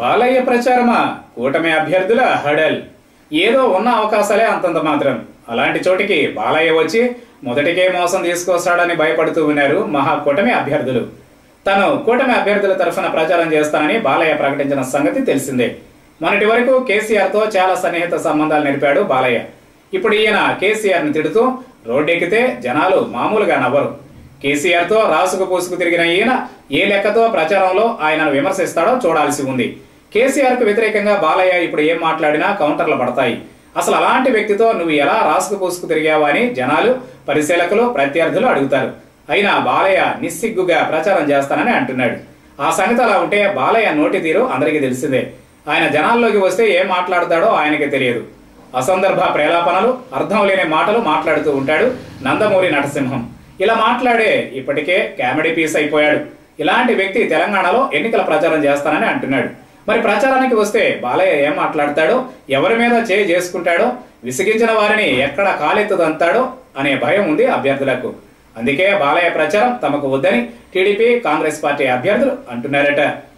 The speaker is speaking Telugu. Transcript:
బాలయ్య ప్రచారమా కూటమి అభ్యర్థుల హడల్ ఏదో ఉన్న అవకాశాలే అంతంత మాత్రం అలాంటి చోటికి బాలయ్య వచ్చి మొదటికే మోసం తీసుకొస్తాడని భయపడుతూ ఉన్నారు మహా కూటమి అభ్యర్థులు తను కూటమి అభ్యర్థుల తరఫున ప్రచారం చేస్తానని బాలయ్య ప్రకటించిన సంగతి తెలిసిందే మొన్నటి వరకు కేసీఆర్తో చాలా సన్నిహిత సంబంధాలు నిలిపాడు బాలయ్య ఇప్పుడు ఈయన కేసీఆర్ని తిడుతూ రోడ్డెక్కితే జనాలు మామూలుగా నవ్వరు కేసీఆర్తో రాసుకు పూసుకు తిరిగిన ఈయన ఏ లెక్కతో ప్రచారంలో ఆయనను విమర్శిస్తాడో చూడాల్సి ఉంది కేసీఆర్కు వ్యతిరేకంగా బాలయ్య ఇప్పుడు ఏం మాట్లాడినా కౌంటర్లు పడతాయి అసలు అలాంటి వ్యక్తితో నువ్వు ఎలా రాసుకు పూసుకు తిరిగావా అని జనాలు పరిశీలకులు ప్రత్యర్థులు అడుగుతారు అయినా బాలయ్య నిస్సిగ్గుగా ప్రచారం చేస్తానని అంటున్నాడు ఆ సంగతి అలా ఉంటే బాలయ్య నోటి తీరు అందరికీ తెలిసిందే ఆయన జనాల్లోకి వస్తే ఏం మాట్లాడతాడో ఆయనకి తెలియదు అసందర్భ ప్రేలాపనలు అర్థం లేని మాటలు మాట్లాడుతూ ఉంటాడు నందమూరి నరసింహం ఇలా మాట్లాడే ఇప్పటికే కామెడీ పీస్ అయిపోయాడు ఇలాంటి వ్యక్తి తెలంగాణలో ఎన్నికల ప్రచారం చేస్తానని అంటున్నాడు మరి ప్రచారానికి వస్తే బాలయ్య ఏం మాట్లాడతాడో ఎవరి మీద చేయి చేసుకుంటాడో విసిగించిన వారిని ఎక్కడ కాలెత్తుదంతాడో అనే భయం ఉంది అభ్యర్థులకు అందుకే బాలయ్య ప్రచారం తమకు వద్దని టీడీపీ కాంగ్రెస్ పార్టీ అభ్యర్థులు అంటున్నారట